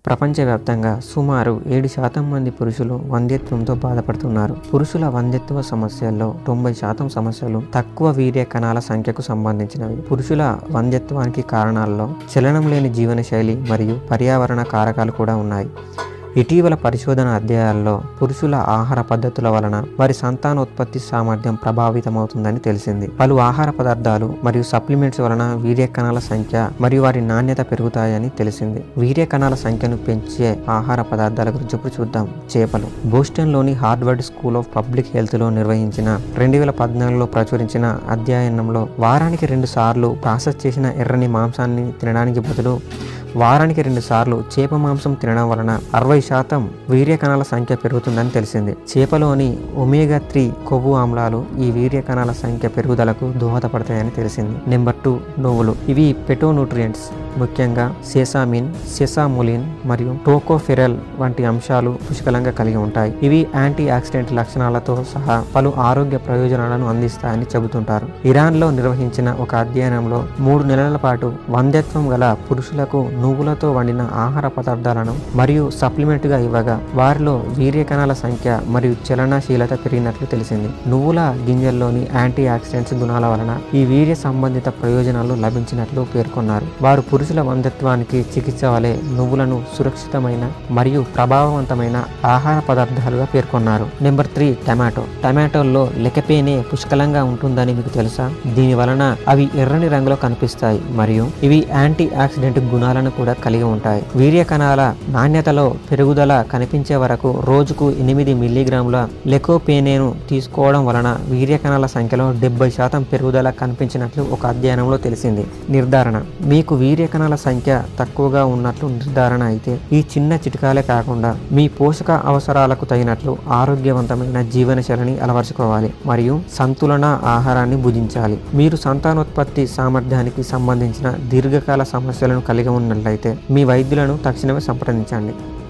ప్రపంచవ్యాప్తంగా సుమారు ఏడు శాతం మంది పురుషులు వంధ్యత్వంతో బాధపడుతున్నారు పురుషుల వంధ్యత్వ సమస్యల్లో తొంభై శాతం సమస్యలు తక్కువ వీర్య కణాల సంఖ్యకు సంబంధించినవి పురుషుల వంధ్యత్వానికి కారణాల్లో చలనం లేని జీవనశైలి మరియు పర్యావరణ కారకాలు కూడా ఉన్నాయి ఇటీవల పరిశోధన అధ్యాయాల్లో పురుషుల ఆహార పద్ధతుల వలన వారి సంతానోత్పత్తి సామర్థ్యం ప్రభావితమవుతుందని తెలిసింది పలు ఆహార పదార్థాలు మరియు సప్లిమెంట్స్ వలన వీర్య కణాల సంఖ్య మరియు వారి నాణ్యత పెరుగుతాయని తెలిసింది వీర్య కణాల సంఖ్యను పెంచే ఆహార పదార్థాల గురించి ఇప్పుడు చూద్దాం చేపలు బోస్టన్లోని హార్వర్డ్ స్కూల్ ఆఫ్ పబ్లిక్ హెల్త్లో నిర్వహించిన రెండు వేల పద్నాలుగులో ప్రచురించిన అధ్యయనంలో వారానికి రెండు సార్లు ప్రాసెస్ చేసిన ఎర్రని మాంసాన్ని తినడానికి బదులు వారానికి రెండు సార్లు చేప మాంసం తినడం వలన అరవై శాతం వీర్య కణాల సంఖ్య పెరుగుతుందని తెలిసింది చేపలోని ఒమేగా త్రీ కొవ్వు ఆమ్లాలు ఈ వీర్య కణాల సంఖ్య పెరుగుదలకు దోహదపడతాయని తెలిసింది నెంబర్ టూ నువ్వులు ఇవి పెటోన్యూట్రియంట్స్ ముఖ్యంగా సెసామిన్ సెసాములిన్ మరియు టోకోఫెరల్ వంటి అంశాలు పుష్కలంగా కలిగి ఉంటాయి ఇవి యాంటీ ఆక్సిడెంట్ లక్షణాలతో సహా పలు ఆరోగ్య ప్రయోజనాలను అందిస్తాయని చెబుతుంటారు ఇరాన్లో నిర్వహించిన ఒక అధ్యయనంలో మూడు నెలల పాటు వంధ్యత్వం గల పురుషులకు నువ్వులతో వండిన ఆహార పదార్థాలను మరియు సప్లిమెంట్గా ఇవ్వగా వారిలో వీర్య కణాల సంఖ్య మరియు చలనశీలత పెరిగినట్లు తెలిసింది నువ్వుల గింజల్లోని యాంటీ ఆక్సిడెంట్స్ గుణాల వలన ఈ వీర్య సంబంధిత ప్రయోజనాలు లభించినట్లు పేర్కొన్నారు వారు పురుషుల వంధ్యత్వానికి చికిత్స వలె నువ్వులను సురక్షితమైన మరియు ప్రభావవంతమైన ఆహార పదార్థాలుగా పేర్కొన్నారు నెంబర్ త్రీ టమాటో టమాటోల్లో లెకపేనే పుష్కలంగా ఉంటుందని మీకు తెలుసా దీని వలన అవి ఎర్రని రంగులో కనిపిస్తాయి మరియు ఇవి యాంటీ ఆక్సిడెంట్ గుణాలను కూడా కలిగి ఉంటాయి వీర్య కణాల నాణ్యతలో పెరుగుదల కనిపించే వరకు రోజుకు ఎనిమిది మిల్లీగ్రాముల లెకోపేనేను తీసుకోవడం వలన వీర్య కణాల సంఖ్యలో డెబ్బై శాతం పెరుగుదల కనిపించినట్లు ఒక అధ్యయనంలో తెలిసింది నిర్ధారణ మీకు వీర్య కణాల సంఖ్య తక్కువగా ఉన్నట్లు నిర్ధారణ అయితే ఈ చిన్న చిట్కాలే కాకుండా మీ పోషక అవసరాలకు తగినట్లు ఆరోగ్యవంతమైన జీవనశైలిని అలవర్చుకోవాలి మరియు సంతులన ఆహారాన్ని భుజించాలి మీరు సంతానోత్పత్తి సామర్థ్యానికి సంబంధించిన దీర్ఘకాల సమస్యలను కలిగి ఉన్నట్లయితే మీ వైద్యులను తక్షణమే సంప్రదించండి